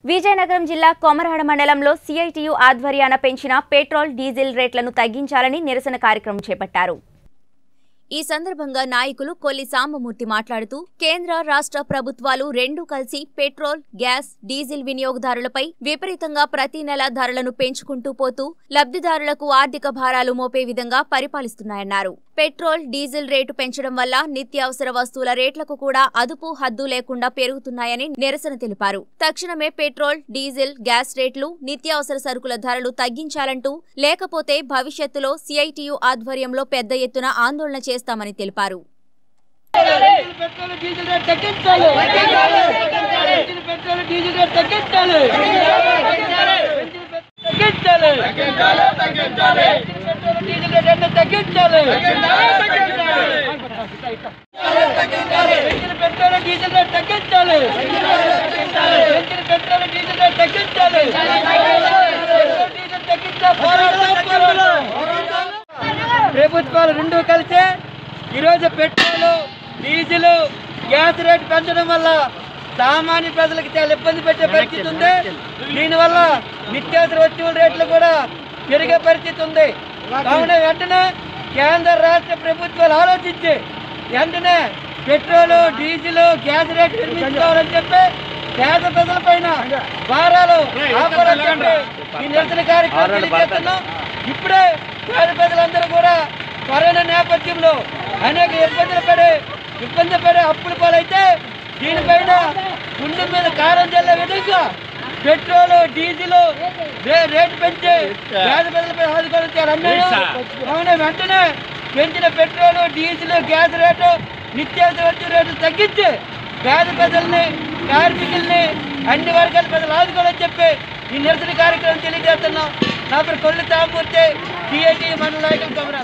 విజయనగరం జిల్లా కొమరహడ మండలంలో సిఐటియు ఆధ్వర్యాన పెంచిన పెట్రోల్ డీజిల్ రేట్లను తగ్గించాలని నిరసన కార్యక్రమం చేపట్టారు ఈ సందర్భంగా నాయకులు కొల్లి సాంబమూర్తి మాట్లాడుతూ కేంద్ర రాష్ట్ర ప్రభుత్వాలు రెండూ కలిసి పెట్రోల్ గ్యాస్ డీజిల్ వినియోగదారులపై విపరీతంగా ప్రతి నెల ధరలను పెంచుకుంటూ పోతూ లబ్ధిదారులకు ఆర్థిక భారాలు మోపే విధంగా పరిపాలిస్తున్నాయన్నారు పెట్రోల్ డీజిల్ రేటు పెంచడం వల్ల నిత్యావసర వస్తువుల రేట్లకు కూడా అదుపు హద్దు లేకుండా పెరుగుతున్నాయని నిరసన తెలిపారు తక్షణమే పెట్రోల్ డీజిల్ గ్యాస్ రేట్లు నిత్యావసర సరుకుల ధరలు తగ్గించాలంటూ లేకపోతే భవిష్యత్తులో సిఐటియు ఆధ్వర్యంలో పెద్ద ఎత్తున ఆందోళన చేస్తామని తెలిపారు పెట్రోల్ డీజిల్ రేట్ తగ్గించాలి పెంచిన పెట్రోల్ డీజిల్ రేట్ తగ్గించాలి పెంచిన పెట్రోల్ తగ్గించాలి పెంచిన పెట్రోల్ డీజిల్ రేట్ అన్ని తగ్గించాలి పెంచిన పెట్రోల్ డీజిల్ రేట్ తగ్గించాలి పెంచిన పెట్రోల్ డీజిల్ రేట్ తగ్గించాలి పెట్రోల్ డీజిల్ తగ్గించా పోరాటం పోరాటం ప్రభుత్వాలు రెండు కలిసే ఈరోజు పెట్రోల్ డీజిల్ గ్యాస్ రేట్ పెంచడం వల్ల సామాన్య ప్రజలకు చాలా ఇబ్బంది పెట్టే పరిస్థితి ఉంది దీనివల్ల నిత్యావసర వస్తువుల రేట్లు కూడా పెరిగే పరిస్థితి ఉంది కావున వెంటనే కేంద్ర రాష్ట్ర ప్రభుత్వాలు ఆలోచించి వెంటనే పెట్రోల్ డీజిల్ గ్యాస్ రేట్ నిర్మించుకోవాలని చెప్పి పేద ప్రజల పైన భారాలు ఆపాలని చెప్పి ఈ నిరసన కార్యక్రమం తెలియజేస్తున్నాం ఇప్పుడే పేద ప్రజలందరూ కూడా కరోనా నేపథ్యంలో అనేక ఇబ్బందులు పడి ఇబ్బంది పడే అప్పుల పాలైతే దీనిపైన గుండె మీద కారం చల్లే విధంగా పెట్రోల్ డీజిల్ రే- రేటు పెంచి పేద ప్రజలపై ఆదుకోవడం చాలా అన్యాయం అవును వెంటనే పెంచిన పెట్రోల్ డీజిల్ గ్యాస్ రేటు నిత్యావసర వస్తువు రేట్లు తగ్గించి పేద ప్రజల్ని కార్మికుల్ని అన్ని వర్గాల ప్రజలు ఆదుకోవాలని చెప్పి ఈ నిరసన కార్యక్రమం తెలియజేస్తున్నాం నా పేరు కొల్లి తామూర్తి టీఐటీ మండల నాయకులు కమరా